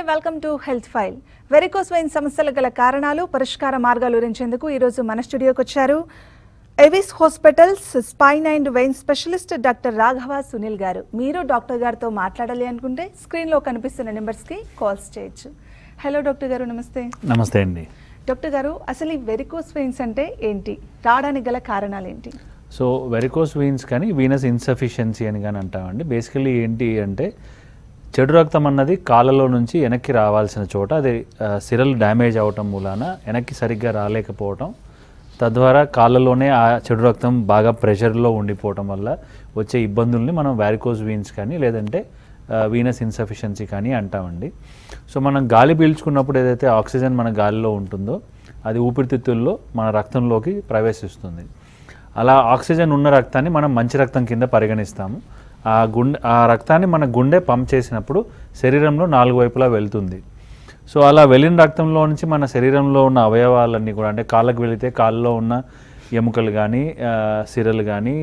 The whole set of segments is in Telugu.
Welcome to health file varicose vein సమస్యలు గల కారణాలు పరిష్కార మార్గాలు వివరించేందుకు ఈరోజు మన స్టూడియోకి వచ్చారు Avis hospitals spine and vein specialist doctor Raghava Sunil గారు మీరు డాక్టర్ గారితో మాట్లాడాలి అనుకుంటే స్క్రీన్లో కనిపిస్తున్న నెంబర్స్కి కాల్స్ చేయొచ్చు హలో డాక్టర్ గారు నమస్తే నమస్తే అండి డాక్టర్ గారు అసలు ఈ వెరికోస్ వెయిన్స్ అంటే ఏంటి రావడానికి గల కారణాలు ఏంటి సో వెరికోస్ వీన్స్ కానీ వీనస్ ఇన్సఫిషియన్సీ అని కానీ అంటామండి బేసికలీ ఏంటి అంటే చెడు రక్తం అన్నది కాళ్ళలో నుంచి వెనక్కి రావాల్సిన చోట అది ఆ, సిరలు డ్యామేజ్ అవటం మూలాన వెనక్కి సరిగ్గా రాలేకపోవటం తద్వారా కాళ్ళలోనే ఆ చెడు రక్తం బాగా ప్రెషర్లో ఉండిపోవటం వల్ల వచ్చే ఇబ్బందుల్ని మనం వ్యారికోస్ వీన్స్ కానీ లేదంటే వీనస్ ఇన్సఫిషియన్సీ కానీ అంటామండి సో మనం గాలి పీల్చుకున్నప్పుడు ఏదైతే ఆక్సిజన్ మన గాలిలో ఉంటుందో అది ఊపిరితిత్తుల్లో మన రక్తంలోకి ప్రవేశిస్తుంది అలా ఆక్సిజన్ ఉన్న రక్తాన్ని మనం మంచి రక్తం కింద పరిగణిస్తాము ఆ గుండె ఆ రక్తాన్ని మన గుండె పంప్ చేసినప్పుడు శరీరంలో నాలుగు వైపులా వెళ్తుంది సో అలా వెళ్ళిన రక్తంలో నుంచి మన శరీరంలో ఉన్న అవయవాలన్నీ కూడా అంటే కాళ్ళకు వెళితే కాళ్ళలో ఉన్న ఎముకలు కానీ సిరలు కానీ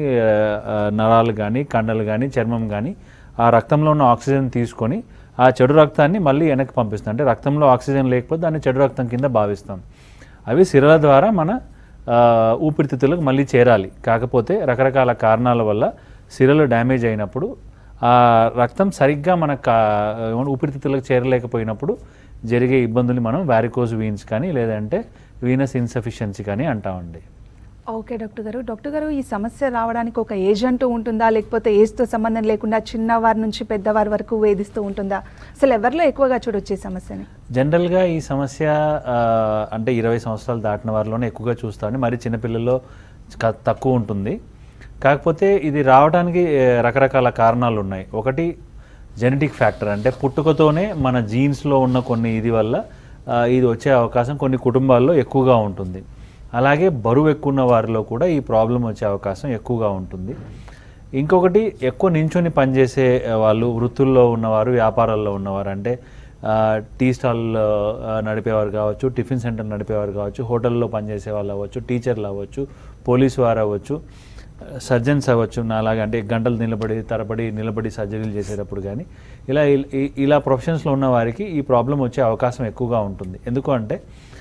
నరాలు కానీ కండలు కానీ చర్మం కానీ ఆ రక్తంలో ఉన్న ఆక్సిజన్ తీసుకొని ఆ చెడు రక్తాన్ని మళ్ళీ వెనక్కి పంపిస్తాం అంటే రక్తంలో ఆక్సిజన్ లేకపోతే దాన్ని చెడు రక్తం కింద భావిస్తాం అవి సిరల ద్వారా మన ఆ, ఊపిరితిత్తులకు మళ్ళీ చేరాలి కాకపోతే రకరకాల కారణాల వల్ల సిరలు డ్యామేజ్ అయినప్పుడు ఆ రక్తం సరిగ్గా మన కా ఏమంటే ఊపిరితిత్తులకు చేరలేకపోయినప్పుడు జరిగే ఇబ్బందులు మనం వ్యారికోజ్ వీన్స్ కానీ లేదంటే వీనస్ ఇన్సఫిషియన్సీ కానీ అంటామండి ఓకే డాక్టర్ గారు డాక్టర్ గారు ఈ సమస్య రావడానికి ఒక ఏజ్ అంటూ ఉంటుందా లేకపోతే ఏజ్తో సంబంధం లేకుండా చిన్నవారి నుంచి పెద్దవారి వరకు వేధిస్తూ ఉంటుందా అసలు ఎవరిలో ఎక్కువగా చూడొచ్చు ఈ సమస్యని జనరల్గా ఈ సమస్య ఆ, అంటే ఇరవై సంవత్సరాలు దాటిన వారిలోనే ఎక్కువగా చూస్తామండి మరి చిన్నపిల్లల్లో క- తక్కువ ఉంటుంది కాకపోతే ఇది రావడానికి ఏ, రకరకాల కారణాలు ఉన్నాయి ఒకటి జెనెటిక్ ఫ్యాక్టర్ అంటే పుట్టుకతోనే మన జీన్స్లో ఉన్న కొన్ని ఇది వల్ల ఆ, ఇది వచ్చే అవకాశం కొన్ని కుటుంబాల్లో ఎక్కువగా ఉంటుంది అలాగే బరువు ఎక్కువ ఉన్న వారిలో కూడా ఈ ప్రాబ్లం వచ్చే అవకాశం ఎక్కువగా ఉంటుంది ఇంకొకటి ఎక్కువ నించొని పనిచేసే ఆ, వాళ్ళు వృత్తుల్లో ఉన్నవారు వ్యాపారాల్లో ఉన్నవారు అంటే ఆ, టీ స్టాల్ ఆ, నడిపేవారు కావచ్చు టిఫిన్ సెంటర్ నడిపేవారు కావచ్చు హోటల్లో పనిచేసే వాళ్ళు అవ్వచ్చు టీచర్లు అవ్వచ్చు పోలీసు వారు అవ్వచ్చు సర్జన్స్ అవ్వచ్చు నాలాగా అంటే గంటలు నిలబడి తరబడి నిలబడి సర్జరీలు చేసేటప్పుడు కానీ ఇలా ఇ- ఇ- ఇలా ప్రొఫెషన్స్లో ఉన్న వారికి ఈ ప్రాబ్లం వచ్చే అవకాశం ఎక్కువగా ఉంటుంది ఎందుకు అంటే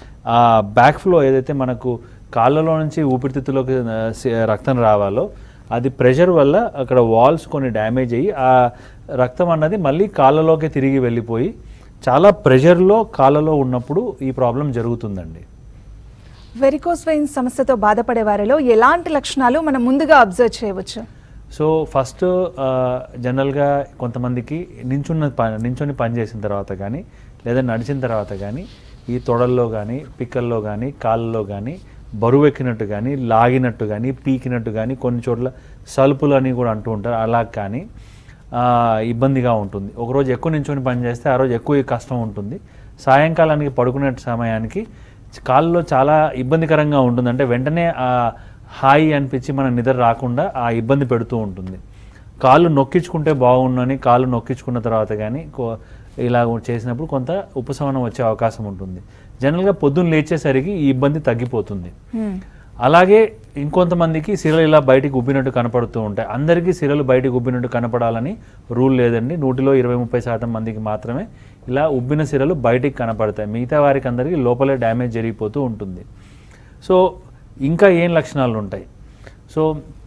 ఆ బ్యాక్ ఫ్లో ఏదైతే మనకు కాళ్ళలో నుంచి ఊపిరితిత్తులోకి ఆ, సి- రక్తం రావాలో అది ప్రెషర్ వల్ల అక్కడ వాల్స్ కొన్ని డ్యామేజ్ అయ్యి ఆ రక్తం అన్నది మళ్ళీ కాళ్ళలోకి తిరిగి వెళ్ళిపోయి చాలా ప్రెషర్లో కాళ్ళలో ఉన్నప్పుడు ఈ ప్రాబ్లం జరుగుతుందండి వెరికోస్ వెయిన్ సమస్యతో బాధపడే వారిలో ఎలాంటి లక్షణాలు మనం ముందుగా అబ్జర్వ్ చేయవచ్చు సో ఫస్ట్ జనరల్గా కొంతమందికి నించున్న ప నించుని పని చేసిన తర్వాత కానీ లేదా నడిచిన తర్వాత కానీ ఈ తొడల్లో కానీ పిక్కల్లో కానీ కాళ్ళలో కానీ బరువు ఎక్కినట్టు కానీ లాగినట్టు కానీ పీకినట్టు కానీ కొన్ని చోట్ల సలుపులు అని కూడా అంటూ ఉంటారు అలా కానీ ఆ, ఇబ్బందిగా ఉంటుంది ఒకరోజు ఎక్కువ నించుని పని చేస్తే ఆ రోజు ఎక్కువ కష్టం ఉంటుంది సాయంకాలానికి పడుకునే సమయానికి కాళ్ళలో చాలా ఇబ్బందికరంగా ఉంటుంది అంటే వెంటనే ఆ హాయి అనిపించి మన నిద్ర రాకుండా ఆ ఇబ్బంది పెడుతూ ఉంటుంది కాళ్ళు నొక్కించుకుంటే బాగుండని కాళ్ళు నొక్కించుకున్న తర్వాత కానీ కో- ఇలా చేసినప్పుడు కొంత ఉపశమనం వచ్చే అవకాశం ఉంటుంది జనరల్గా పొద్దున్న లేచేసరికి ఈ ఇబ్బంది తగ్గిపోతుంది అలాగే ఇంకొంతమందికి సిరలు ఇలా బయటికి ఉబ్బినట్టు కనపడుతూ ఉంటాయి అందరికీ సిరలు బయటికి ఉబ్బినట్టు కనపడాలని రూల్ లేదండి నూటిలో ఇరవై ముప్పై శాతం మందికి మాత్రమే ఇలా ఉబ్బిన సిరలు బయటికి కనపడతాయి మిగతా వారికి అందరికీ లోపలే డ్యామేజ్ జరిగిపోతూ ఉంటుంది సో ఇంకా ఏం లక్షణాలు ఉంటాయి సో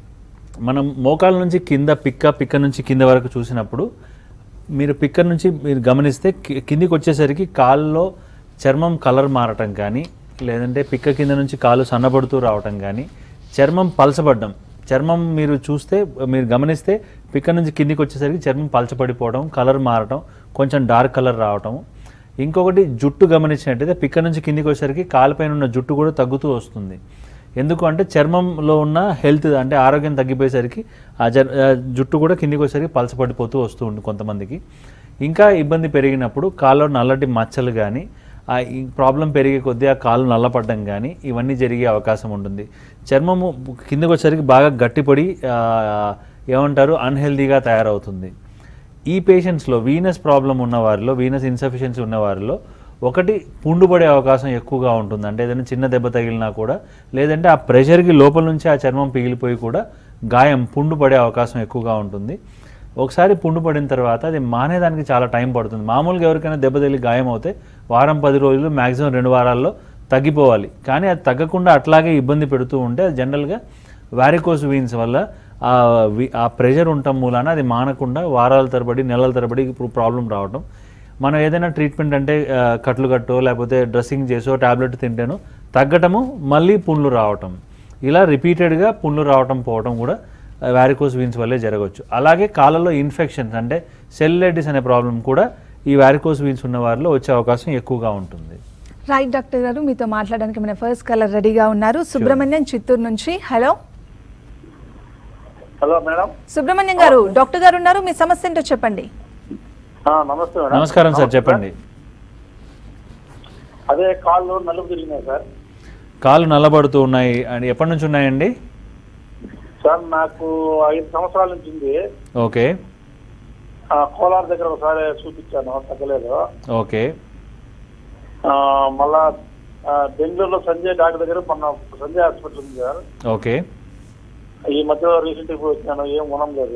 మనం మోకాల నుంచి కింద పిక్క పిక్క నుంచి కింద వరకు చూసినప్పుడు మీరు పిక్క నుంచి మీరు గమనిస్తే కి- కిందికి వచ్చేసరికి కాళ్ళలో చర్మం కలర్ మారటం కానీ లేదంటే పిక్క కింద నుంచి కాలు సన్నబడుతూ రావటం కానీ చర్మం పలచబడ్డం చర్మం మీరు చూస్తే మీరు గమనిస్తే పిక్క నుంచి కిందికి వచ్చేసరికి చర్మం పలచబడిపోవడం కలర్ మారటం కొంచెం డార్క్ కలర్ రావటం ఇంకొకటి జుట్టు గమనించినట్టయితే పిక్క నుంచి కిందికి వచ్చేసరికి కాలుపైన ఉన్న జుట్టు కూడా తగ్గుతూ వస్తుంది ఎందుకు అంటే చర్మంలో ఉన్న హెల్త్ అంటే ఆరోగ్యం తగ్గిపోయేసరికి ఆ జర్ ఆ జుట్టు కూడా కిందికి వచ్చేసరికి పలసపడిపోతూ వస్తూ ఉంటుంది కొంతమందికి ఇంకా ఇబ్బంది పెరిగినప్పుడు కాళ్ళలో నల్లటి మచ్చలు కానీ ఆ ఈ ప్రాబ్లం పెరిగే కొద్దీ ఆ కాళ్ళు నల్లపడడం కానీ ఇవన్నీ జరిగే అవకాశం ఉంటుంది చర్మము కిందకి వచ్చేసరికి బాగా గట్టిపడి ఆ, ఏమంటారు అన్హెల్దీగా తయారవుతుంది ఈ పేషెంట్స్లో వీనస్ ప్రాబ్లం ఉన్న వారిలో వీనస్ ఇన్సఫిషియన్సీ ఉన్న వారిలో ఒకటి పుండు పడే అవకాశం ఎక్కువగా ఉంటుంది అంటే ఏదైనా చిన్న దెబ్బ తగిలినా కూడా లేదంటే ఆ ప్రెషర్కి లోపల నుంచి ఆ చర్మం పిగిలిపోయి కూడా గాయం పుండు పడే అవకాశం ఎక్కువగా ఉంటుంది ఒకసారి పుండు పడిన తర్వాత అది మానేదానికి చాలా టైం పడుతుంది మామూలుగా ఎవరికైనా దెబ్బ తగిలి గాయం అవుతే వారం పది రోజులు మ్యాక్సిమం రెండు వారాల్లో తగ్గిపోవాలి కానీ అది తగ్గకుండా అట్లాగే ఇబ్బంది పెడుతూ ఉంటే అది జనరల్గా వారికోస్ వీన్స్ వల్ల ఆ వి- ఆ ప్రెషర్ ఉండటం మూలాన అది మానకుండా వారాల తరబడి నెలల తరబడి ఇప్పుడు ప్రాబ్లం రావటం మనం ఏదైనా ట్రీట్మెంట్ అంటే ఆ, కట్లు కట్టో లేకపోతే డ్రెస్సింగ్ చేసో టాబ్లెట్ తింటేనో తగ్గటము మళ్ళీ పుండ్లు రావటం ఇలా రిపీటెడ్గా పుండ్లు రావటం పోవటం కూడా వ్యారికోస్ వీన్స్ వల్లే జరగవచ్చు అలాగే కాళ్ళలో ఇన్ఫెక్షన్స్ అంటే సెల్లైటిస్ అనే ప్రాబ్లం కూడా ఈ వ్యారికోస్ వీన్స్ ఉన్న వారిలో వచ్చే అవకాశం ఎక్కువగా ఉంటుంది రైట్ డాక్టర్ గారు మీతో మాట్లాడడానికి మన ఫస్ట్ కలర్ రెడీగా ఉన్నారు సుబ్రహ్మణ్యం చిత్తూరు నుంచి హలో హలో మేడం సుబ్రహ్మణ్యం గారు డాక్టర్ గారు ఉన్నారు మీ సమస్య ఏంటో చెప్పండి ఆ, నమస్తే మేడం నమస్కారం సార్ చెప్పండి అదే కాళ్ళు నలుపు తిరిగినాయి సార్ కాళ్ళు నల్లబడుతూ ఉన్నాయి అని ఎప్పటి నుంచి ఉన్నాయండి సార్ నాకు ఐదు సంవత్సరాల నుంచి ఉంది ఓకే ఆ, కోలార్ దగ్గర ఒకసారి చూపించాను తగ్గలేదు ఓకే ఆ, మళ్ళా ఆ, బెంగళూరులో సంజయ్ డాక్టర్ దగ్గర మొన్న సంజయ్ హాస్పిటల్ ఉంది సార్ ఓకే ఈ మధ్య రీసెంట్ గా వచ్చాను ఏం గుణం లేదు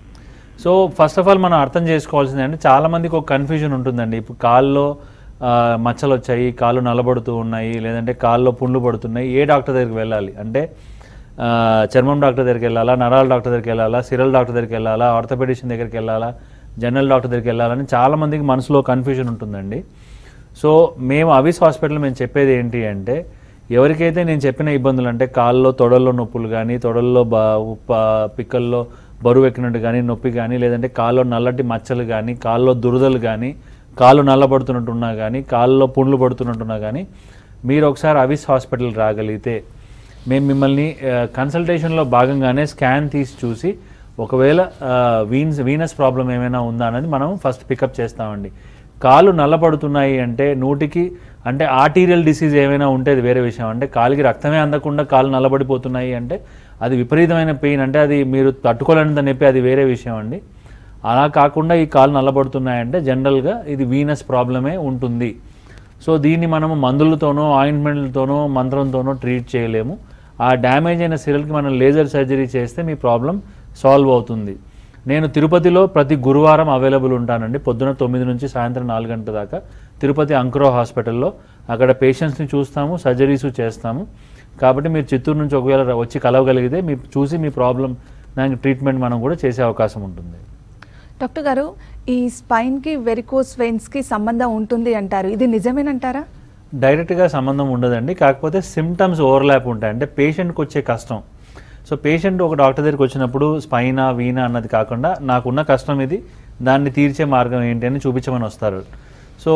సో ఫస్ట్ ఆఫ్ ఆల్ మనం అర్థం చేసుకోవాల్సింది అంటే చాలా మందికి ఒక కన్ఫ్యూజన్ ఉంటుందండి ఇప్పుడు కాల్లో ఆ, మచ్చలు వచ్చాయి కాళ్ళు నల్లబడుతూ ఉన్నాయి లేదంటే కాల్లో పుండ్లు పడుతున్నాయి ఏ డాక్టర్ దగ్గరికి వెళ్ళాలి అంటే ఆ, చర్మం డాక్టర్ దగ్గరికి వెళ్ళాలా నరాల డాక్టర్ దగ్గరికి వెళ్ళాలా సిరల్ డాక్టర్ దగ్గరికి వెళ్ళాలా ఆర్థోపెడిషన్ దగ్గరికి వెళ్ళాలా జనరల్ డాక్టర్ దగ్గరికి వెళ్ళాలని చాలా మందికి మనసులో కన్ఫ్యూజన్ ఉంటుందండి సో మేము అవిస్ హాస్పిటల్ మేము చెప్పేది ఏంటి అంటే ఎవరికైతే నేను చెప్పిన ఇబ్బందులు అంటే కాళ్ళలో తొడల్లో నొప్పులు కానీ తొడల్లో బా ఉప్ప- పిక్కల్లో బరువు ఎక్కినట్టు కానీ నొప్పి కానీ లేదంటే కాల్లో నల్లటి మచ్చలు కానీ కాల్లో దురదలు కానీ కాళ్ళు నల్లబడుతున్నట్టున్నా కానీ కాళ్ళలో పుండ్లు పడుతున్నట్టున్నా కానీ మీరు ఒకసారి అవిస్ హాస్పిటల్ రాగలిగితే మేము మిమ్మల్ని కన్సల్టేషన్లో భాగంగానే స్కాన్ తీసి చూసి ఒకవేళ వీన్స్ వీనస్ ప్రాబ్లం ఏమైనా ఉందా అనేది మనం ఫస్ట్ పికప్ చేస్తామండి కాళ్ళు నల్లబడుతున్నాయి అంటే నూటికి అంటే ఆర్టీరియల్ డిసీజ్ ఏమైనా ఉంటే అది వేరే విషయం అంటే కాలికి రక్తమే అందకుండా కాళ్ళు నల్లబడిపోతున్నాయి అంటే అది విపరీతమైన పెయిన్ అంటే అది మీరు తట్టుకోలేనంత నొప్పి అది వేరే విషయం అండి అలా కాకుండా ఈ కాళ్ళు నల్లబడుతున్నాయంటే జనరల్గా ఇది వీనస్ ప్రాబ్లమే ఉంటుంది సో దీన్ని మనము మందులతోనో ఆయింట్మెంట్లతోనో మంత్రంతోనో ట్రీట్ చేయలేము ఆ డ్యామేజ్ అయిన సిరల్కి మనం లేజర్ సర్జరీ చేస్తే మీ ప్రాబ్లం సాల్వ్ అవుతుంది నేను తిరుపతిలో ప్రతి గురువారం అవైలబుల్ ఉంటానండి పొద్దున తొమ్మిది నుంచి సాయంత్రం నాలుగు గంటల దాకా తిరుపతి అంకురో హాస్పిటల్లో అక్కడ పేషెంట్స్ని చూస్తాము సర్జరీస్ చేస్తాము కాబట్టి మీరు చిత్తూరు నుంచి ఒకవేళ ర- వచ్చి కలవగలిగితే మీ చూసి మీ ప్రాబ్లం దానికి ట్రీట్మెంట్ మనం కూడా చేసే అవకాశం ఉంటుంది డాక్టర్ గారు ఈ స్పైన్ కి వెరికోస్ వెయిన్స్ కి సంబంధం ఉంటుంది అంటారు ఇది నిజమేనంటారా డైరెక్ట్గా సంబంధం ఉండదండి కాకపోతే సిమ్టమ్స్ ఓవర్లాప్ ఉంటాయి అంటే పేషెంట్కి వచ్చే కష్టం సో పేషెంట్ ఒక డాక్టర్ దగ్గరికి వచ్చినప్పుడు స్పైనా వీనా అన్నది కాకుండా నాకున్న కష్టం ఇది దాన్ని తీర్చే మార్గం ఏంటి అని చూపించమని వస్తారు సో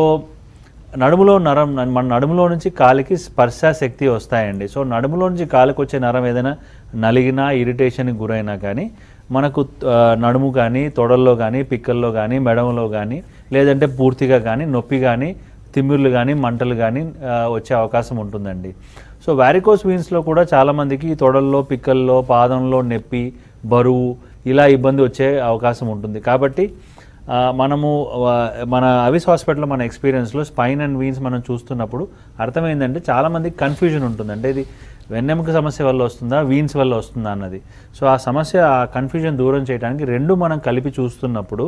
నడుములో నరం మన నడుములో నుంచి కాలికి స్పర్శ శక్తి వస్తాయండి సో నడుములో నుంచి కాలికి వచ్చే నరం ఏదైనా నలిగినా ఇరిటేషన్కి గురైనా కానీ మనకు ఆ, నడుము కానీ తొడల్లో కానీ పిక్కల్లో కానీ మెడమలో కానీ లేదంటే పూర్తిగా కానీ నొప్పి కానీ తిమ్మిర్లు కానీ మంటలు కానీ ఆ, వచ్చే అవకాశం ఉంటుందండి సో వారికోస్ వీన్స్లో కూడా చాలామందికి ఈ తొడల్లో పిక్కల్లో పాదంలో నొప్పి బరువు ఇలా ఇబ్బంది వచ్చే అవకాశం ఉంటుంది కాబట్టి ఆ, మనము ఆ, మన అవిస్ హాస్పిటల్లో మన ఎక్స్పీరియన్స్లో స్పైన్ అండ్ వీన్స్ మనం చూస్తున్నప్పుడు అర్థమైందంటే చాలామందికి కన్ఫ్యూజన్ ఉంటుంది అంటే ఇది వెన్నెముక సమస్య వల్ల వస్తుందా వీన్స్ వల్ల వస్తుందా అన్నది సో ఆ సమస్య ఆ కన్ఫ్యూజన్ దూరం చేయడానికి రెండు మనం కలిపి చూస్తున్నప్పుడు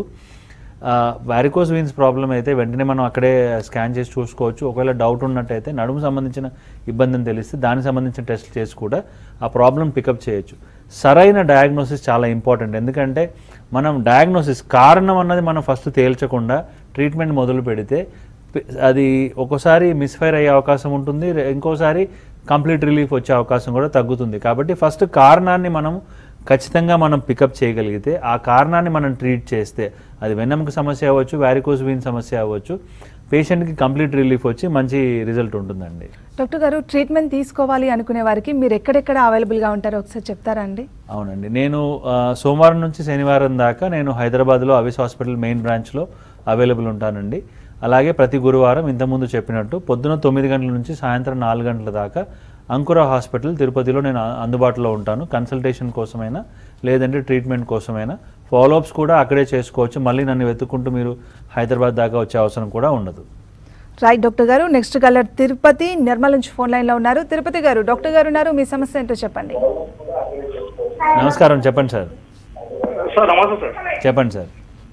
వారికోస్ వీన్స్ ప్రాబ్లం అయితే వెంటనే మనం అక్కడే స్కాన్ చేసి చూసుకోవచ్చు ఒకవేళ డౌట్ ఉన్నట్టయితే నడుము సంబంధించిన ఇబ్బందిని తెలిస్తే దానికి సంబంధించిన టెస్ట్ చేసి కూడా ఆ ప్రాబ్లం పికప్ చేయొచ్చు సరైన డయాగ్నోసిస్ చాలా ఇంపార్టెంట్ ఎందుకంటే మనం డయాగ్నోసిస్ కారణం అన్నది మనం ఫస్ట్ తేల్చకుండా ట్రీట్మెంట్ మొదలు పెడితే పి- అది ఒక్కోసారి మిస్ఫైర్ అయ్యే అవకాశం ఉంటుంది రె- ఇంకోసారి కంప్లీట్ రిలీఫ్ వచ్చే అవకాశం కూడా తగ్గుతుంది కాబట్టి ఫస్ట్ కారణాన్ని మనం ఖచ్చితంగా మనం పికప్ చేయగలిగితే ఆ కారణాన్ని మనం ట్రీట్ చేస్తే అది వెన్నెముక సమస్య అవ్వచ్చు వ్యారికోస్ వీన్ సమస్య అవ్వచ్చు పేషెంట్కి కంప్లీట్ రిలీఫ్ వచ్చి మంచి రిజల్ట్ ఉంటుందండి డాక్టర్ గారు ట్రీట్మెంట్ తీసుకోవాలి అనుకునే వారికి మీరు ఎక్కడెక్కడ అవైలబుల్గా ఉంటారో ఒకసారి చెప్తారా అండి అవునండి నేను ఆ, సోమవారం నుంచి శనివారం దాకా నేను హైదరాబాద్లో అవిస్ హాస్పిటల్ మెయిన్ బ్రాంచ్లో అవైలబుల్ ఉంటానండి అలాగే ప్రతి గురువారం ఇంతకుముందు చెప్పినట్టు పొద్దున తొమ్మిది గంటల నుంచి సాయంత్రం నాలుగు గంటల దాకా అంకుర హాస్పిటల్ తిరుపతిలో నేను ఆ- అందుబాటులో ఉంటాను కన్సల్టేషన్ కోసమైనా లేదంటే ట్రీట్మెంట్ కోసమైనా ఫాలోఅప్స్ కూడా అక్కడే చేసుకోవచ్చు మళ్ళీ నన్ను వెతుక్కుంటూ మీరు హైదరాబాద్ దాకా వచ్చే అవసరం కూడా ఉండదు రైట్ డాక్టర్ గారు నెక్స్ట్ కలర్ తిరుపతి నిర్మల్ నుంచి ఫోన్ లైన్లో ఉన్నారు తిరుపతి గారు డాక్టర్ గారు ఉన్నారు మీ సమస్య ఏంటో చెప్పండి నమస్కారం చెప్పండి సార్ సార్ నమస్తే సార్ చెప్పండి సార్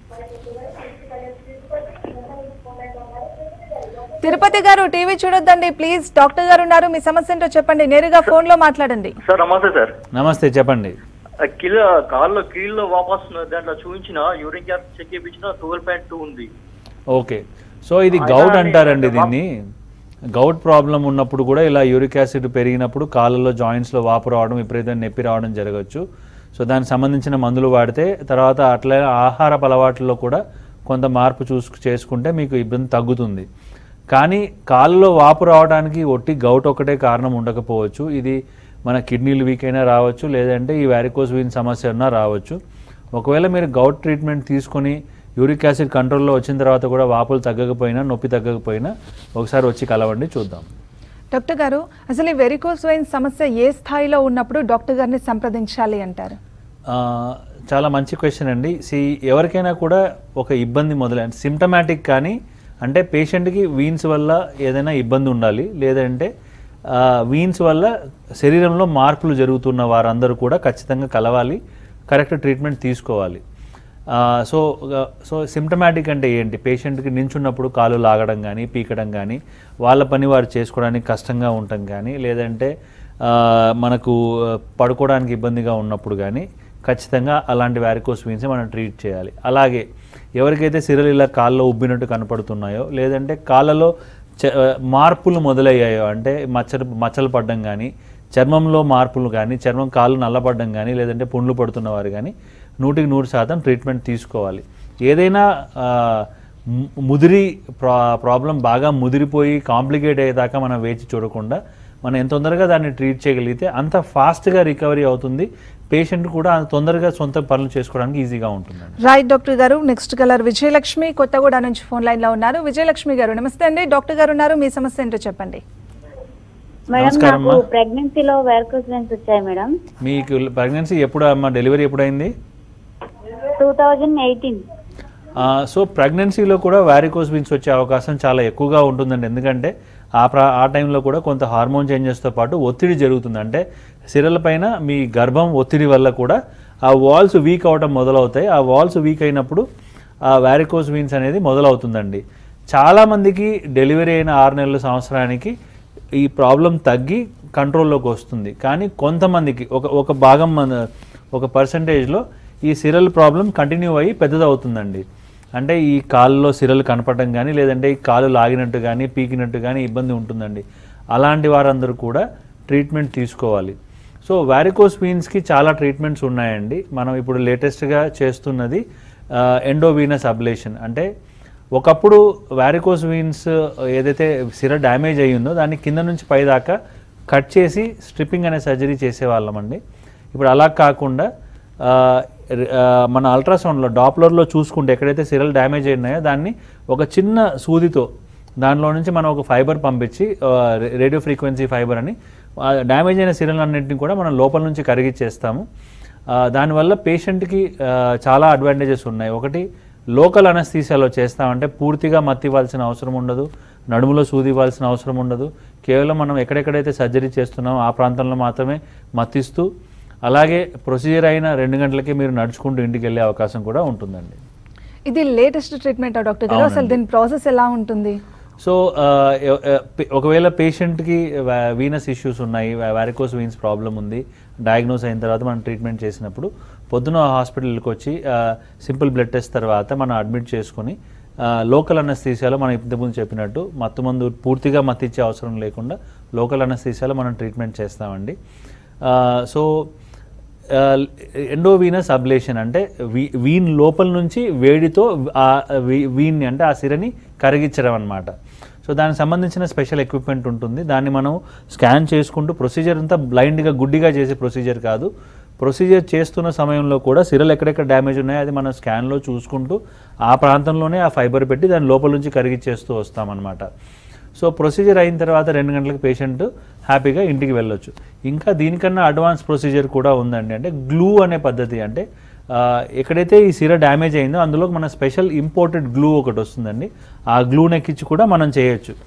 తిరుపతి గారు టీవీ చూడొద్దండి ప్లీజ్ డాక్టర్ గారు ఉన్నారు మీ సమస్య ఏంటో చెప్పండి నేరుగా ఫోన్ లో మాట్లాడండి సార్ నమస్తే సార్ నమస్తే చెప్పండి ఆ కిలో కాల్లో కీళ్ళలో వాపస్ దాంట్లో చూపించిన యూరిన్ గ్యాస్ చెక్ చేయించిన ట్వెల్వ్ పాయింట్ టూ ఉంది ఓకే సో ఇది గౌట్ అంటారండి దీన్ని గౌట్ ప్రాబ్లం ఉన్నప్పుడు కూడా ఇలా యూరిక్ యాసిడ్ పెరిగినప్పుడు కాళ్ళలో జాయింట్స్లో వాపు రావడం విపరీతంగా నొప్పి రావడం జరగచ్చు సో దానికి సంబంధించిన మందులు వాడితే తర్వాత అట్లా ఆహారపు అలవాట్లలో కూడా కొంత మార్పు చూసు చేసుకుంటే మీకు ఇబ్బంది తగ్గుతుంది కానీ కాళ్ళలో వాపు రావడానికి ఒట్టి గౌట్ ఒకటే కారణం ఉండకపోవచ్చు ఇది మన కిడ్నీలు వీక్ అయినా రావచ్చు లేదంటే ఈ వ్యారికోస్ వీన్ సమస్య ఉన్నా రావచ్చు ఒకవేళ మీరు గౌట్ ట్రీట్మెంట్ తీసుకొని యూరిక్ యాసిడ్ కంట్రోల్లో వచ్చిన తర్వాత కూడా వాపులు తగ్గకపోయినా నొప్పి తగ్గకపోయినా ఒకసారి వచ్చి కలవండి చూద్దాం డాక్టర్ గారు అసలు ఈ వెరికోస్ వెయిన్ సమస్య ఏ స్థాయిలో ఉన్నప్పుడు డాక్టర్ గారిని సంప్రదించాలి అంటారు ఆ, చాలా మంచి క్వశ్చన్ అండి సి ఎవరికైనా కూడా ఒక ఇబ్బంది మొదలైన సిమ్టమాటిక్ కానీ అంటే పేషెంట్కి వీన్స్ వల్ల ఏదైనా ఇబ్బంది ఉండాలి లేదంటే వీన్స్ వల్ల శరీరంలో మార్పులు జరుగుతున్న వారందరూ కూడా ఖచ్చితంగా కలవాలి కరెక్ట్ ట్రీట్మెంట్ తీసుకోవాలి ఆ, సో ఒక- సో సిమ్టమాటిక్ అంటే ఏంటి పేషెంట్కి నించున్నప్పుడు కాలు లాగడం కానీ పీకడం కానీ వాళ్ళ పని వారు చేసుకోవడానికి కష్టంగా ఉండటం కానీ లేదంటే ఆ, మనకు ఆ, పడుకోవడానికి ఇబ్బందిగా ఉన్నప్పుడు కానీ ఖచ్చితంగా అలాంటి వ్యారికోస్ వీన్స్ మనం ట్రీట్ చేయాలి అలాగే ఎవరికైతే సిరలు ఇలా కాళ్ళలో ఉబ్బినట్టు కనపడుతున్నాయో లేదంటే కాళ్ళలో చ- ఆ, మార్పులు మొదలయ్యాయో అంటే మచ్చలు మచ్చలు పడడం కానీ చర్మంలో మార్పులు కానీ చర్మం కాళ్ళు నల్లపడడం కానీ లేదంటే పుండ్లు పడుతున్న వారు కానీ నూటికి నూరు శాతం ట్రీట్మెంట్ తీసుకోవాలి ఏదైనా ఆ, ము- ముదిరి ప్రా ప్రాబ్లం బాగా ముదిరిపోయి కాంప్లికేట్ అయ్యేదాకా మనం వేచి చూడకుండా మనం ఎంత తొందరగా దాన్ని ట్రీట్ చేయగలిగితే అంత ఫాస్ట్గా రికవరీ అవుతుంది పేషెంట్ కూడా అంత తొందరగా సొంత పనులు చేసుకోవడానికి ఈజీగా ఉంటుందండి రైట్ డాక్టర్ గారు నెక్స్ట్ కలర్ విజయలక్ష్మి కొత్తగూడ నుంచి ఫోన్ లైన్ లో ఉన్నారు విజయలక్ష్మి గారు నమస్తే అండి డాక్టర్ గారు ఉన్నారు మీ సమస్య ఏంటో చెప్పండి మేడం నమస్కారం నాకు అమ్మా. ప్రెగ్నెన్సీలో వెరకోస్ వెన్స్ వచ్చాయి మేడం మీకు ప్రెగ్నెన్సీ ఎప్పుడు అమ్మ డెలివరీ ఎప్పుడైంది టూ థౌజండ్ ఎయిటీన్ ఆ, సో ప్రెగ్నెన్సీలో కూడా వ్యారికోస్ వీన్స్ వచ్చే అవకాశం చాలా ఎక్కువగా ఉంటుందండి ఎందుకంటే ఆ ప్రా ఆ టైంలో కూడా కొంత హార్మోన్ చేంజెస్తో పాటు ఒత్తిడి జరుగుతుంది అంటే సిరల పైన మీ గర్భం ఒత్తిడి వల్ల కూడా ఆ వాల్స్ వీక్ అవడం మొదలవుతాయి ఆ వాల్స్ వీక్ అయినప్పుడు ఆ వ్యారికోస్ వీన్స్ అనేది మొదలవుతుందండి చాలామందికి డెలివరీ అయిన ఆరు నెలల సంవత్సరానికి ఈ ప్రాబ్లం తగ్గి కంట్రోల్లోకి వస్తుంది కానీ కొంతమందికి ఒక ఒక భాగం మన ఒక పర్సంటేజ్లో ఈ సిరల్ ప్రాబ్లం కంటిన్యూ అయ్యి పెద్దదవుతుందండి అంటే ఈ కాళ్ళలో సిరలు కనపడడం కానీ లేదంటే ఈ కాలు లాగినట్టు కానీ పీకినట్టు కానీ ఇబ్బంది ఉంటుందండి అలాంటి వారందరూ కూడా ట్రీట్మెంట్ తీసుకోవాలి సో వ్యారికోస్ వీన్స్కి చాలా ట్రీట్మెంట్స్ ఉన్నాయండి మనం ఇప్పుడు లేటెస్ట్గా చేస్తున్నది ఎండోవీనస్ అబ్లేషన్ అంటే ఒకప్పుడు వ్యారికోస్ వీన్స్ ఏదైతే సిర డ్యామేజ్ అయ్యిందో దాన్ని కింద నుంచి పై దాకా కట్ చేసి స్ట్రిప్పింగ్ అనే సర్జరీ చేసేవాళ్ళమండి ఇప్పుడు అలా కాకుండా ఆ, రి- ఆ, మన అల్ట్రాసౌండ్లో డాప్లర్లో చూసుకుంటే ఎక్కడైతే సిరల్ డ్యామేజ్ అయినాయో దాన్ని ఒక చిన్న సూదితో దానిలో నుంచి మనం ఒక ఫైబర్ పంపించి రేడియో ఫ్రీక్వెన్సీ ఫైబర్ అని ఆ డ్యామేజ్ అయిన సిరల్ అన్నింటిని కూడా మనం లోపల నుంచి కరిగిచ్చేస్తాము ఆ, దానివల్ల పేషెంట్కి ఆ, చాలా అడ్వాంటేజెస్ ఉన్నాయి ఒకటి లోకల్ అనస్థీసియాలో చేస్తామంటే పూర్తిగా మత్తి ఇవ్వాల్సిన అవసరం ఉండదు నడుములో సూది ఇవ్వాల్సిన అవసరం ఉండదు కేవలం మనం ఎక్కడెక్కడైతే సర్జరీ చేస్తున్నామో ఆ ప్రాంతంలో మాత్రమే మత్తిస్తూ అలాగే ప్రొసీజర్ అయిన రెండు గంటలకే మీరు నడుచుకుంటూ ఇంటికి వెళ్ళే అవకాశం కూడా ఉంటుందండి ఇది లేటెస్ట్ ట్రీట్మెంట్ డాక్టర్ గారు అసలు అవునండి. దీని ప్రాసెస్ ఎలా ఉంటుంది సో ఆ, ఎ- ఎ- పే- ఒకవేళ పేషెంట్కి వీనస్ ఇష్యూస్ ఉన్నాయి వ్యారికోస్ వీన్స్ ప్రాబ్లం ఉంది డయాగ్నోస్ అయిన తర్వాత మనం ట్రీట్మెంట్ చేసినప్పుడు పొద్దున హాస్పిటల్కి వచ్చి సింపుల్ బ్లడ్ టెస్ట్ తర్వాత మనం అడ్మిట్ చేసుకొని లోకల్ అనస్థీసియాలో మనం ఇంతకుముందు చెప్పినట్టు మత్తు మందు పూర్తిగా మత్తు ఇచ్చే అవసరం లేకుండా లోకల్ అనస్థీసియాలో మనం ట్రీట్మెంట్ చేస్తామండి ఆ, సో ఎండోవీనస్ అబ్లేషన్ అంటే వీ వీన్ లోపల నుంచి వేడితో ఆ వీ- వీన్ని అంటే ఆ సిరని కరిగించడం అనమాట సో దానికి సంబంధించిన స్పెషల్ ఎక్విప్మెంట్ ఉంటుంది దాన్ని మనం స్కాన్ చేసుకుంటూ ప్రొసీజర్ అంతా బ్లైండ్గా గుడ్డిగా చేసే ప్రొసీజర్ కాదు ప్రొసీజర్ చేస్తున్న సమయంలో కూడా సిరలు ఎక్కడెక్కడ డ్యామేజ్ ఉన్నాయో అది మనం స్కాన్లో చూసుకుంటూ ఆ ప్రాంతంలోనే ఆ ఫైబర్ పెట్టి దాని లోపల నుంచి కరిగిచ్చేస్తూ వస్తామన్నమాట సో ప్రొసీజర్ అయిన తర్వాత రెండు గంటలకు పేషెంట్ హ్యాపీగా ఇంటికి వెళ్ళొచ్చు ఇంకా దీనికన్నా అడ్వాన్స్ ప్రొసీజర్ కూడా ఉందండి అంటే గ్లూ అనే పద్ధతి అంటే ఆ, ఎక్కడైతే ఈ సిర డ్యామేజ్ అయిందో అందులో మన స్పెషల్ ఇంపోర్టెడ్ గ్లూ ఒకటి వస్తుందండి ఆ గ్లూ నెక్కించి కూడా మనం చేయొచ్చు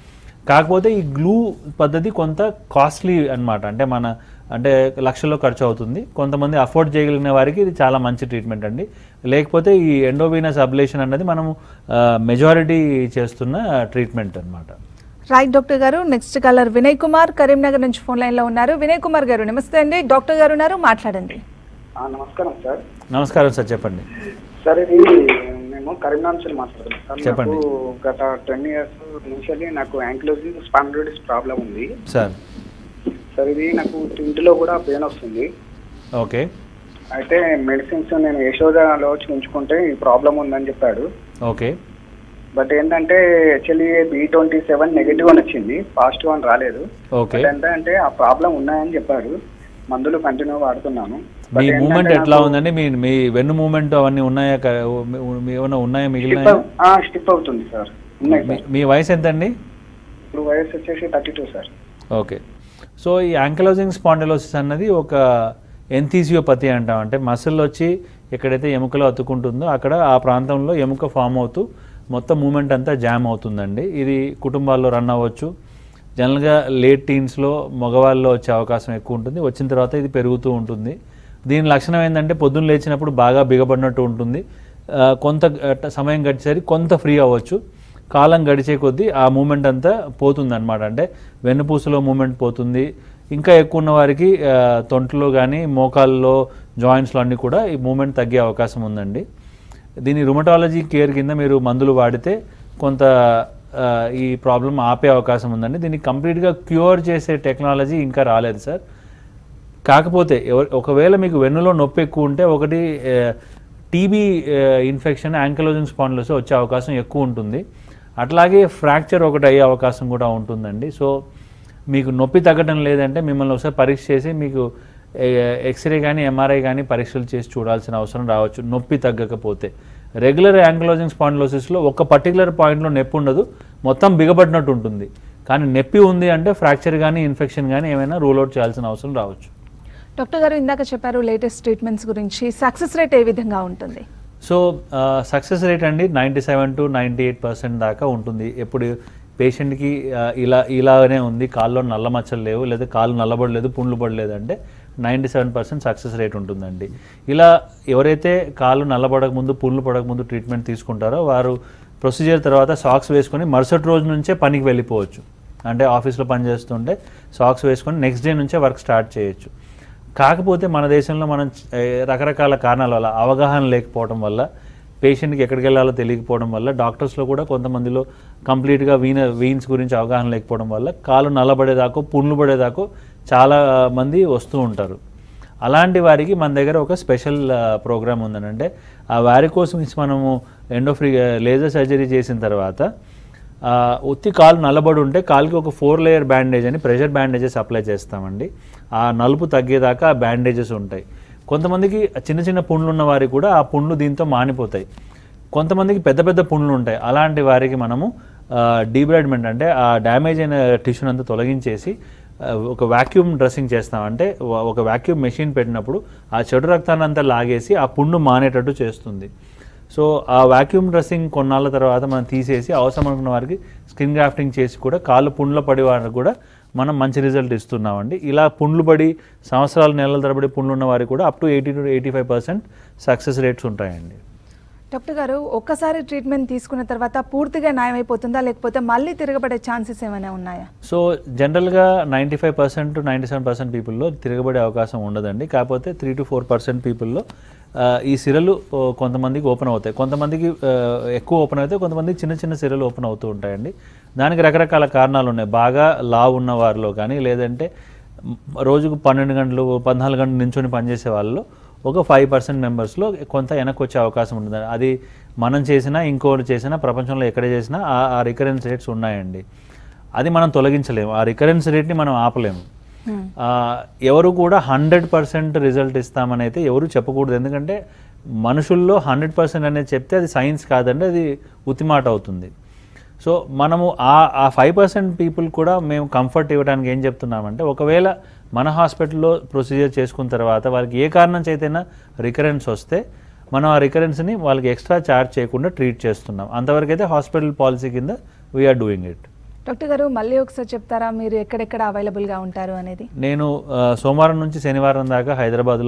కాకపోతే ఈ గ్లూ పద్ధతి కొంత కాస్ట్లీ అన్నమాట అంటే మన అంటే లక్షల్లో ఖర్చు అవుతుంది కొంతమంది అఫోర్డ్ చేయగలిగిన వారికి ఇది చాలా మంచి ట్రీట్మెంట్ అండి లేకపోతే ఈ ఎండోవీనస్ అబ్లేషన్ అన్నది మనము మెజారిటీ చేస్తున్న ట్రీట్మెంట్ అన్నమాట రైట్ డాక్టర్ గారు నెక్స్ట్ కాలర్ వినయ్ కుమార్ కరీంనగర్ నుంచి ఫోన్ లైన్ లో ఉన్నారు వినయ్ కుమార్ గారు నమస్తే అండి డాక్టర్ గారు ఉన్నారు మాట్లాడండి ఆ, నమస్కారం సార్ నమస్కారం సార్ చెప్పండి సార్ ఇది మేము కరీంనగర్ నుంచి మాట్లాడుతున్నాం సార్ చెప్పండి. నాకు గత టెన్ ఇయర్స్ నుంచి నాకు యాంక్లోజింగ్ స్పాండిలోడిస్ ప్రాబ్లం ఉంది సార్ సార్ ఇది నాకు ఇంటిలో కూడా పెయిన్ వస్తుంది ఓకే అయితే మెడిసిన్స్ నేను యశోదలో ఉంచుకుంటే ఈ ప్రాబ్లం ఉందని చెప్పాడు ఓకే బట్ ఏంటంటే actually B twenty seven negative అని వచ్చింది పాజిటివ్ అని రాలేదు ఓకే బట్ ఏంటంటే ఆ ప్రాబ్లం ఉన్నాయని చెప్పాడు మందులు కంటిన్యూ వాడుతున్నాను మీ But మూమెంట్ ఏంటంటే ఎట్లా నాకు ఉందండి మీ మీ వెన్ను మూమెంట్ అవన్నీ ఉన్నాయా క- మీ- మీ ఏమైనా ఉన్నాయా స్టిప్ మిగిలినాయా అవ్- ఆ, స్టిప్ అవుతుంది సార్ ఉన్నాయి మీ- సార్ మీ వయసు ఎంతండి ఇప్పుడు వయసు వచ్చేసి thirty two sir okay so ఈ యాంకలోజింగ్ స్పాండిలోసిస్ అన్నది ఒక ఎంథీసియోపతి అంటాం అంటే మసిల్ వచ్చి ఎక్కడైతే ఎముకలో అతుక్కుంటుందో అక్కడ ఆ ప్రాంతంలో ఎముక ఫామ్ అవుతూ మొత్తం మూమెంట్ అంతా జామ్ అవుతుందండి ఇది కుటుంబాల్లో రన్ అవ్వచ్చు జనరల్గా లేట్ టీన్స్లో మగవాళ్ళలో వచ్చే అవకాశం ఎక్కువ ఉంటుంది వచ్చిన తర్వాత ఇది పెరుగుతూ ఉంటుంది దీని లక్షణం ఏంటంటే పొద్దున్న లేచినప్పుడు బాగా బిగపడినట్టు ఉంటుంది ఆ, కొంత గ- సమయం గడిచేసరికి కొంత ఫ్రీ అవ్వచ్చు కాలం గడిచే కొద్దీ ఆ మూమెంట్ అంతా పోతుంది అనమాట అంటే వెన్నుపూసలో మూమెంట్ పోతుంది ఇంకా ఎక్కువ ఉన్న వారికి ఆ, తొంట్లో కానీ మోకాల్లో జాయింట్స్లో అన్నీ కూడా ఈ మూమెంట్ తగ్గే అవకాశం ఉందండి దీని రుమటాలజీ కేర్ కింద మీరు మందులు వాడితే కొంత ఆ, ఈ ప్రాబ్లం ఆపే అవకాశం ఉందండి దీన్ని కంప్లీట్గా క్యూర్ చేసే టెక్నాలజీ ఇంకా రాలేదు సార్ కాకపోతే ఎవరు ఒకవేళ మీకు వెన్నులో నొప్పి ఎక్కువ ఉంటే ఒకటి టీబీ ఇన్ఫెక్షన్ యాంకలోజింగ్ స్పాండ్లోస్ వచ్చే అవకాశం ఎక్కువ ఉంటుంది అట్లాగే ఫ్రాక్చర్ ఒకటి అయ్యే అవకాశం కూడా ఉంటుందండి సో మీకు నొప్పి తగ్గడం లేదంటే మిమ్మల్ని ఒకసారి పరీక్ష చేసి మీకు ఎక్స్రే కానీ ఎంఆర్ఐ కానీ పరీక్షలు చేసి చూడాల్సిన అవసరం రావచ్చు నొప్పి తగ్గకపోతే రెగ్యులర్ యాంకలోజింగ్ స్పాండిలోసిస్లో ఒక పర్టికులర్ పాయింట్లో నొప్పి ఉండదు మొత్తం బిగబడినట్టు ఉంటుంది కానీ నొప్పి ఉంది అంటే ఫ్రాక్చర్ కానీ ఇన్ఫెక్షన్ కానీ ఏమైనా రూల్ అవుట్ చేయాల్సిన అవసరం రావచ్చు డాక్టర్ గారు ఇందాక చెప్పారు లేటెస్ట్ ట్రీట్మెంట్స్ గురించి సక్సెస్ రేట్ ఏ విధంగా ఉంటుంది సో సక్సెస్ రేట్ అండి ninety seven to ninety eight percent దాకా ఉంటుంది ఎప్పుడు పేషెంట్కి ఇలా ఇలాగనే ఉంది కాల్లో నల్ల మచ్చలు లేవు లేదా కాళ్ళు నల్లబడలేదు పుండ్లు పడలేదు అంటే ninety seven percent success rate ఉంటుందండి ఇలా ఎవరైతే కాళ్ళు నల్లబడక ముందు పుండ్లు పడక ముందు ట్రీట్మెంట్ తీసుకుంటారో వారు ప్రొసీజర్ తర్వాత సాక్స్ వేసుకొని మరుసటి రోజు నుంచే పనికి వెళ్ళిపోవచ్చు అంటే ఆఫీస్లో పని చేస్తుంటే సాక్స్ వేసుకొని నెక్స్ట్ డే నుంచే వర్క్ స్టార్ట్ చేయొచ్చు కాకపోతే మన దేశంలో మనం ఏ, రకరకాల కారణాల వల్ల అవగాహన లేకపోవడం వల్ల పేషెంట్కి ఎక్కడికి వెళ్ళాలో తెలియకపోవడం వల్ల డాక్టర్స్లో కూడా కొంతమందిలో కంప్లీట్గా వీన వీన్స్ గురించి అవగాహన లేకపోవడం వల్ల కాలు నల్లబడేదాకో పుండ్లు పడేదాకో చాలా మంది వస్తూ ఉంటారు అలాంటి వారికి మన దగ్గర ఒక స్పెషల్ ప్రోగ్రామ్ ఉందని అంటే ఆ వారికోస్ మీన్స్ మనము ఎండోఫ్రీ లేజర్ సర్జరీ చేసిన తర్వాత ఆ, ఉత్తి కాలు నల్లబడి ఉంటే కాలుకి ఒక ఫోర్ లేయర్ బ్యాండేజ్ అని ప్రెషర్ బ్యాండేజెస్ అప్లై చేస్తామండి ఆ నలుపు తగ్గేదాకా ఆ బ్యాండేజెస్ ఉంటాయి కొంతమందికి చిన్న చిన్న పుండ్లు ఉన్న వారికి కూడా ఆ పుండ్లు దీంతో మానిపోతాయి కొంతమందికి పెద్ద పెద్ద పుండ్లు ఉంటాయి అలాంటి వారికి మనము డీబ్రైడ్మెంట్ అంటే ఆ డ్యామేజ్ అయిన టిష్యూని అంతా తొలగించేసి ఆ, ఒక వాక్యూమ్ డ్రెస్సింగ్ చేస్తాం అంటే వ- ఒక వాక్యూమ్ మెషిన్ పెట్టినప్పుడు ఆ చెడు రక్తాన్ని అంతా లాగేసి ఆ పుండు మానేటట్టు చేస్తుంది సో ఆ వాక్యూమ్ డ్రెస్సింగ్ కొన్నాళ్ళ తర్వాత మనం తీసేసి అవసరం అనుకున్న వారికి స్కిన్ గ్రాఫ్టింగ్ చేసి కూడా కాళ్ళు పుండ్ల పడి వారికి కూడా మనం మంచి రిజల్ట్ ఇస్తున్నామండి ఇలా పుండ్లు పడి సంవత్సరాల నెలల తరబడి పుండ్లు ఉన్న వారికి కూడా up to eighty to eighty five percent success rates ఉంటాయండి డాక్టర్ గారు ఒక్కసారి ట్రీట్మెంట్ తీసుకున్న తర్వాత పూర్తిగా న్యాయమైపోతుందా లేకపోతే మళ్ళీ తిరగబడే ఛాన్సెస్ ఏమైనా ఉన్నాయా సో జనరల్గా ninety five percent to ninety seven percent పీపుల్లో తిరగబడే అవకాశం ఉండదండి కాకపోతే త్రీ టు ఫోర్ పర్సెంట్ పీపుల్లో ఈ సిరలు ఓ, కొంతమందికి ఓపెన్ అవుతాయి కొంతమందికి ఆ, ఎక్కువ ఓపెన్ అవుతాయి కొంతమందికి చిన్న చిన్న సిరలు ఓపెన్ అవుతూ ఉంటాయండి దానికి రకరకాల కారణాలు ఉన్నాయి బాగా లావు ఉన్న వారిలో కానీ లేదంటే మ్, రోజుకు పన్నెండు గంటలు పద్నాలుగు గంటలు నించొని పనిచేసే వాళ్ళలో ఒక ఫైవ్ పర్సెంట్ మెంబర్స్లో కొంత వెనక్కి వచ్చే అవకాశం ఉంటుంది అది మనం చేసినా ఇంకోటి చేసినా ప్రపంచంలో ఎక్కడ చేసినా ఆ- ఆ రికరెన్స్ రేట్స్ ఉన్నాయండి అది మనం తొలగించలేము ఆ రికరెన్స్ రేట్ని మనం ఆపలేము ఆ, ఎవరు కూడా హండ్రెడ్ పర్సెంట్ రిజల్ట్ ఇస్తామని అయితే ఎవరు చెప్పకూడదు ఎందుకంటే మనుషుల్లో హండ్రెడ్ పర్సెంట్ అనేది చెప్తే అది సైన్స్ కాదండి అది ఉతిమాట అవుతుంది సో మనము ఆ ఆ ఫైవ్ పర్సెంట్ పీపుల్ కూడా మేము కంఫర్ట్ ఇవ్వడానికి ఏం చెప్తున్నామంటే ఒకవేళ మన హాస్పిటల్లో ప్రొసీజర్ చేసుకున్న తర్వాత వాళ్ళకి ఏ కారణం చేతైనా రికరెన్స్ వస్తే మనం ఆ రికరెన్స్ని వాళ్ళకి ఎక్స్ట్రా ఛార్జ్ చేయకుండా ట్రీట్ చేస్తున్నాం అంతవరకు అయితే హాస్పిటల్ పాలసీ కింద వీఆర్ డూయింగ్ ఇట్ డాక్టర్ గారు మళ్ళీ ఒకసారి చెప్తారా మీరు ఎక్కడెక్కడ అవైలబుల్గా ఉంటారు అనేది నేను ఆ, సోమవారం నుంచి శనివారం దాకా హైదరాబాద్లో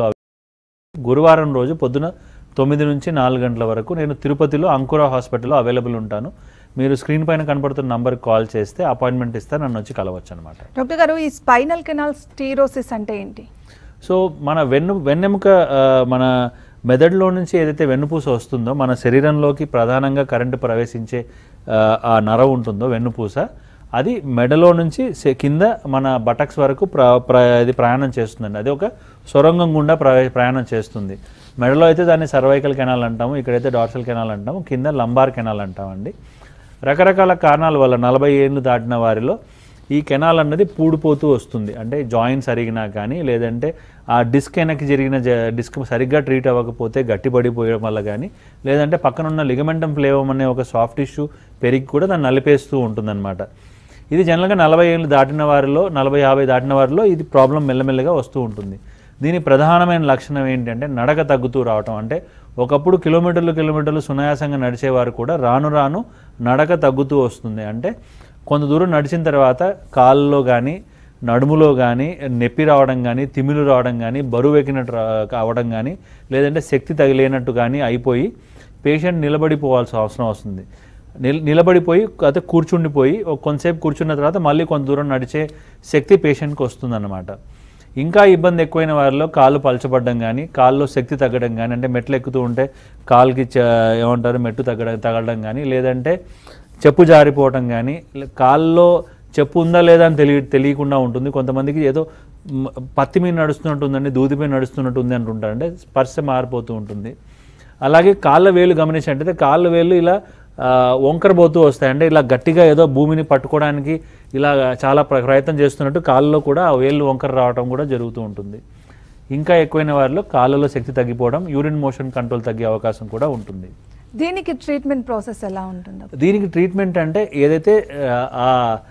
గురువారం రోజు పొద్దున తొమ్మిది నుంచి నాలుగు గంటల వరకు నేను తిరుపతిలో అంకుర హాస్పిటల్లో అవైలబుల్ ఉంటాను మీరు స్క్రీన్ పైన కనపడుతున్న నంబర్కి కాల్ చేస్తే అపాయింట్మెంట్ ఇస్తే నన్ను వచ్చి కలవచ్చు అనమాట డాక్టర్ గారు ఈ స్పైనల్ కెనాల్ స్టీరోసిస్ అంటే ఏంటి సో మన వెన్ను వెన్నెముక ఆ, మన మెదడులో నుంచి ఏదైతే వెన్నుపూస వస్తుందో మన శరీరంలోకి ప్రధానంగా కరెంటు ప్రవేశించే ఆ, ఆ నరం ఉంటుందో వెన్నుపూస అది మెడలో నుంచి సె- కింద మన బటక్స్ వరకు ప్ర ప్ర ఇది ప్రయాణం చేస్తుందండి అది ఒక సొరంగం గుండా ప్రవే ప్రయాణం చేస్తుంది మెడలో అయితే దాన్ని సర్వైకల్ కెనాల్ అంటాము ఇక్కడైతే డార్సల్ కెనాల్ అంటాము కింద లంబార్ కెనాల్ అంటామండి రకరకాల కారణాల వల్ల నలభై ఏళ్ళు దాటిన వారిలో ఈ కెనాల్ అన్నది పూడిపోతూ వస్తుంది అంటే జాయింట్స్ అరిగినా కానీ లేదంటే ఆ డిస్క్ వెనక్కి జరిగిన జ- డిస్క్ సరిగ్గా ట్రీట్ అవ్వకపోతే గట్టిపడిపోయడం వల్ల కానీ లేదంటే పక్కనున్న లిగమెంటం ఫ్లేవం అనే ఒక సాఫ్ట్ టిష్యూ పెరిగి కూడా దాన్ని నలిపేస్తూ ఉంటుందన్నమాట ఇది జనరల్గా నలభై ఏళ్ళు దాటిన వారిలో నలభై యాభై దాటిన వారిలో ఇది ప్రాబ్లం మెల్లమెల్లగా వస్తూ ఉంటుంది దీని ప్రధానమైన లక్షణం ఏంటంటే నడక తగ్గుతూ రావటం అంటే ఒకప్పుడు కిలోమీటర్లు కిలోమీటర్లు సునాయాసంగా నడిచేవారు కూడా రాను రాను నడక తగ్గుతూ వస్తుంది అంటే కొంత దూరం నడిచిన తర్వాత కాళ్ళలో కానీ నడుములో కానీ నొప్పి రావడం కానీ తిమ్మిలు రావడం కానీ బరువు ఎక్కినట్టు రా- కావడం కానీ లేదంటే శక్తి తగిలేనట్టు కానీ అయిపోయి పేషెంట్ నిలబడిపోవాల్సిన అవసరం వస్తుంది నిల నిలబడిపోయి అయితే కూర్చుండిపోయి ఒక కొంతసేపు కూర్చున్న తర్వాత మళ్ళీ కొంత దూరం నడిచే శక్తి పేషెంట్కి వస్తుందన్నమాట ఇంకా ఇబ్బంది ఎక్కువైన వారిలో కాళ్ళు పలచబడడం కానీ కాళ్ళలో శక్తి తగ్గడం కానీ అంటే మెట్లు ఎక్కుతూ ఉంటే కాలుకి చ- ఏమంటారు మెట్టు తగ్గడం తగలడం కానీ లేదంటే చెప్పు జారిపోవటం కానీ లే- కాళ్ళలో చెప్పు ఉందా లేదా అని తెలియ తెలియకుండా ఉంటుంది కొంతమందికి ఏదో మ్, పత్తి మీద నడుస్తున్నట్టుందండి దూదిపై నడుస్తున్నట్టు ఉంది అంటుంటారు అంటే స్పర్శ మారిపోతూ ఉంటుంది అలాగే కాళ్ళ వేలు గమనించినట్టయితే కాళ్ళ వేలు ఇలా ఆ, వంకర పోతూ వస్తాయి అంటే ఇలా గట్టిగా ఏదో భూమిని పట్టుకోవడానికి ఇలా చాలా ప్ర- ప్రయత్నం చేస్తున్నట్టు కాళ్ళలో కూడా ఆ వేళ్ళు వంకర రావడం కూడా జరుగుతూ ఉంటుంది ఇంకా ఎక్కువైన వారిలో కాళ్ళలో శక్తి తగ్గిపోవడం యూరిన్ మోషన్ కంట్రోల్ తగ్గే అవకాశం కూడా ఉంటుంది దీనికి ట్రీట్మెంట్ ప్రాసెస్ ఎలా ఉంటుందో దీనికి ట్రీట్మెంట్ అంటే ఏదైతే ఆ, ఆ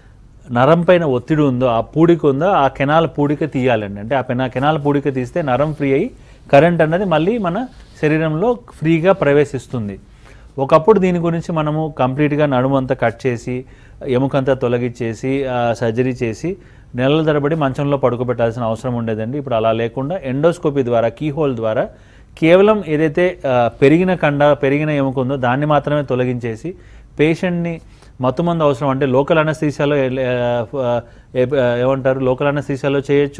నరం పైన ఒత్తిడి ఉందో ఆ పూడిక ఉందో ఆ కెనాల్ పూడిక తీయాలండి అంటే ఆ పెన కెనాల్ పూడిక తీస్తే నరం ఫ్రీ అయ్యి కరెంట్ అన్నది మళ్ళీ మన శరీరంలో ఫ్రీగా ప్రవేశిస్తుంది ఒకప్పుడు దీని గురించి మనము కంప్లీట్గా నడుము అంతా కట్ చేసి ఎముకంతా తొలగించేసి సర్జరీ చేసి నెలల తరబడి మంచంలో పడుకోబెట్టాల్సిన అవసరం ఉండేదండి ఇప్పుడు అలా లేకుండా ఎండోస్కోపీ ద్వారా కీహోల్ ద్వారా కేవలం ఏదైతే ఆ, పెరిగిన కండ పెరిగిన ఎముక ఉందో దాన్ని మాత్రమే తొలగించేసి పేషెంట్ని మత్తుమందు అవసరం అంటే లోకల్ అనస్థీసియాలో ఏమంటారు లోకల్ అనస్థీసియాలో చేయొచ్చు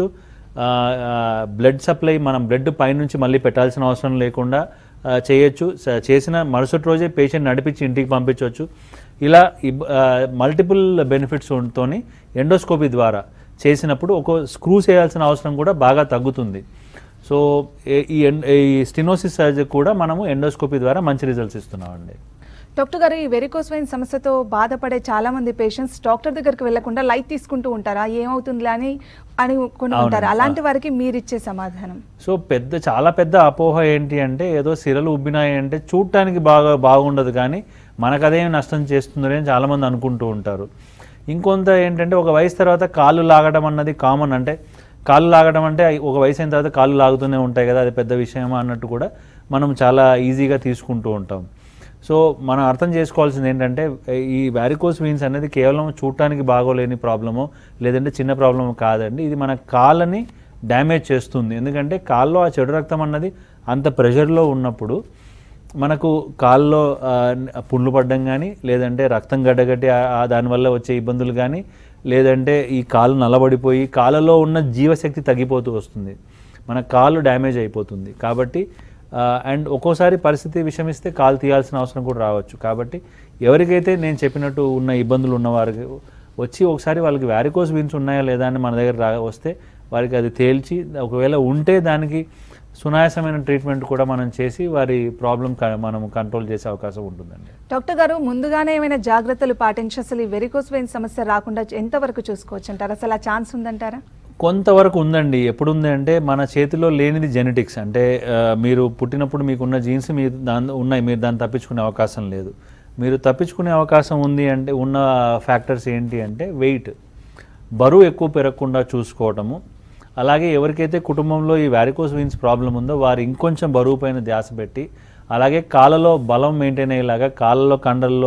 బ్లడ్ సప్లై మనం బ్లడ్ పైనుంచి మళ్ళీ పెట్టాల్సిన అవసరం లేకుండా ఆ, చేయొచ్చు స- చేసిన మరుసటి రోజే పేషెంట్ నడిపించి ఇంటికి పంపించవచ్చు ఇలా మల్టిపుల్ బెనిఫిట్స్ తోని ఎండోస్కోపీ ద్వారా చేసినప్పుడు ఒక స్క్రూ చేయాల్సిన అవసరం కూడా బాగా తగ్గుతుంది సో ఏ- ఈ ఎన్- ఈ స్టినోసిస్ సర్జరీ కూడా మనము ఎండోస్కోపీ ద్వారా మంచి రిజల్ట్స్ ఇస్తున్నామండి డాక్టర్ గారు ఈ వెరికోస్ వెయిన్ సమస్యతో బాధపడే చాలా మంది పేషెంట్స్ డాక్టర్ దగ్గరికి వెళ్లకుండా లైట్ తీసుకుంటూ ఉంటారా ఏమవుతుందిలే అని అని కొన్ని ఉంటారు అవునండి. అలాంటి వారికి మీరు ఇచ్చే సమాధానం సో పెద్ద చాలా పెద్ద అపోహ ఏంటి అంటే ఏదో సిరలు ఉబ్బినాయి అంటే చూడటానికి బాగా బాగుండదు కానీ మనకు అదేం నష్టం చేస్తుందని చాలామంది అనుకుంటూ ఉంటారు ఇంకొంత ఏంటంటే ఒక వయసు తర్వాత కాళ్ళు లాగడం అన్నది కామన్ అంటే కాళ్ళు లాగడం అంటే ఒక వయసు అయిన తర్వాత కాళ్ళు లాగుతూనే ఉంటాయి కదా అది పెద్ద విషయమా అన్నట్టు కూడా మనం చాలా ఈజీగా తీసుకుంటూ ఉంటాం సో మనం అర్థం చేసుకోవాల్సింది ఏంటంటే ఈ వ్యారికోస్ వీన్స్ అనేది కేవలం చూడటానికి బాగోలేని ప్రాబ్లము లేదంటే చిన్న ప్రాబ్లము కాదండి ఇది మన కాళ్ళని డ్యామేజ్ చేస్తుంది ఎందుకంటే కాల్లో ఆ చెడు రక్తం అన్నది అంత ప్రెషర్లో ఉన్నప్పుడు మనకు కాల్లో ఆ, పుండ్లు పడడం కానీ లేదంటే రక్తం గడ్డగట్టి ఆ- ఆ దానివల్ల వచ్చే ఇబ్బందులు కానీ లేదంటే ఈ కాలు నల్లబడిపోయి కాళ్ళలో ఉన్న జీవశక్తి తగ్గిపోతూ వస్తుంది మన కాలు డ్యామేజ్ అయిపోతుంది కాబట్టి అండ్ ఒక్కోసారి పరిస్థితి విషమిస్తే కాలు తీయాల్సిన అవసరం కూడా రావచ్చు కాబట్టి ఎవరికైతే నేను చెప్పినట్టు ఉన్న ఇబ్బందులు ఉన్నవారికి వచ్చి ఒకసారి వాళ్ళకి వ్యారికోస్ వీన్స్ ఉన్నాయా లేదా అని మన దగ్గర రా వస్తే వారికి అది తేల్చి ఒకవేళ ఉంటే దానికి సునాయాసమైన ట్రీట్మెంట్ కూడా మనం చేసి వారి ప్రాబ్లం మనం కంట్రోల్ చేసే అవకాశం ఉంటుందండి డాక్టర్ గారు ముందుగానే ఏమైనా జాగ్రత్తలు పాటించి అసలు ఈ వెరికోస్ వెయిన్ సమస్య రాకుండా ఎంతవరకు చూసుకోవచ్చు అంటారు అసలు ఆ ఛాన్స్ ఉందంటారా కొంతవరకు ఉందండి ఎప్పుడు ఉంది అంటే మన చేతిలో లేనిది జెనెటిక్స్ అంటే ఆ, మీరు పుట్టినప్పుడు మీకున్న జీన్స్ మీరు దాని ఉన్నాయి మీరు దాన్ని తప్పించుకునే అవకాశం లేదు మీరు తప్పించుకునే అవకాశం ఉంది అంటే ఉన్న ఫ్యాక్టర్స్ ఏంటి అంటే వెయిట్ బరువు ఎక్కువ పెరగకుండా చూసుకోవటము అలాగే ఎవరికైతే కుటుంబంలో ఈ వ్యారికోస్ వీన్స్ ప్రాబ్లం ఉందో వారు ఇంకొంచెం బరువు పైన ధ్యాస పెట్టి అలాగే కాళ్ళలో బలం మెయింటైన్ అయ్యేలాగా కాళ్ళలో కండల్లో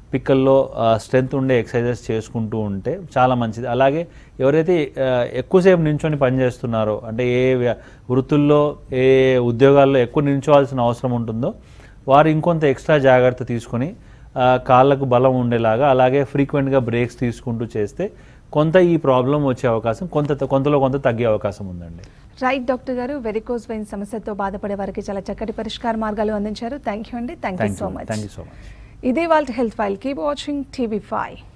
పిక్కల్లో స్ట్రెంత్ ఉండే ఎక్సర్సైజెస్ చేసుకుంటూ ఉంటే చాలా మంచిది అలాగే ఎవరైతే ఆ, ఎక్కువసేపు నించొని పనిచేస్తున్నారో అంటే ఏ వ్య- వృత్తుల్లో ఏ ఉద్యోగాల్లో ఎక్కువ నించోవాల్సిన అవసరం ఉంటుందో వారు ఇంకొంత ఎక్స్ట్రా జాగ్రత్త తీసుకొని ఆ, కాళ్ళకు బలం ఉండేలాగా అలాగే ఫ్రీక్వెంట్గా బ్రేక్స్ తీసుకుంటూ చేస్తే కొంత ఈ ప్రాబ్లం వచ్చే అవకాశం కొంత కొంతలో కొంత తగ్గే అవకాశం ఉందండి రైట్ డాక్టర్ గారు వెరికోస్ వెయిన్ సమస్యతో బాధపడే వారికి చాలా చక్కటి పరిష్కార మార్గాలు అందించారు థ్యాంక్ యూ అండి thank you thank so you much thank you so much ఇదే వాళ్ళ health file keep watching TV five